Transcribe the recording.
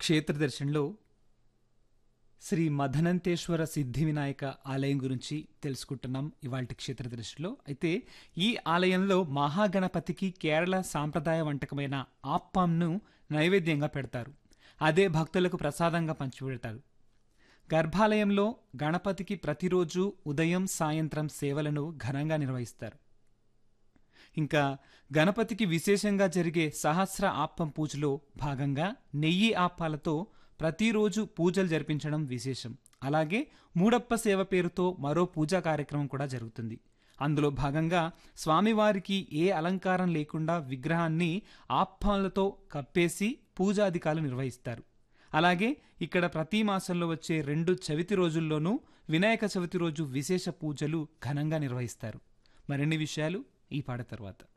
క్షేత్ర దర్శనంలో శ్రీ మదనంతేశ్వర సిద్ధి వినాయక ఆలయం గురించి తెలుసుకుంటున్నాం ఇవాళ క్షేత్ర దర్శనంలో అయితే ఈ ఆలయంలో మహాగణపతికి కేరళ సాంప్రదాయ వంటకమైన ఆప్పాంను నైవేద్యంగా పెడతారు అదే భక్తులకు ప్రసాదంగా పంచిపెడతారు గర్భాలయంలో గణపతికి ప్రతిరోజు ఉదయం సాయంత్రం సేవలను ఘనంగా నిర్వహిస్తారు ఇంకా గణపతికి విశేషంగా జరిగే సహస్ర ఆప్పం పూజలో భాగంగా నెయ్యి ఆప్పాలతో ప్రతిరోజు పూజలు జరిపించడం విశేషం అలాగే మూడప్ప సేవ పేరుతో మరో పూజా కార్యక్రమం కూడా జరుగుతుంది అందులో భాగంగా స్వామివారికి ఏ అలంకారం లేకుండా విగ్రహాన్ని ఆప్పాలతో కప్పేసి పూజాధికారులు నిర్వహిస్తారు అలాగే ఇక్కడ ప్రతి మాసంలో వచ్చే రెండు చవితి రోజుల్లోనూ వినాయక చవితి రోజు విశేష పూజలు ఘనంగా నిర్వహిస్తారు మరిన్ని విషయాలు ఈ పాట తర్వాత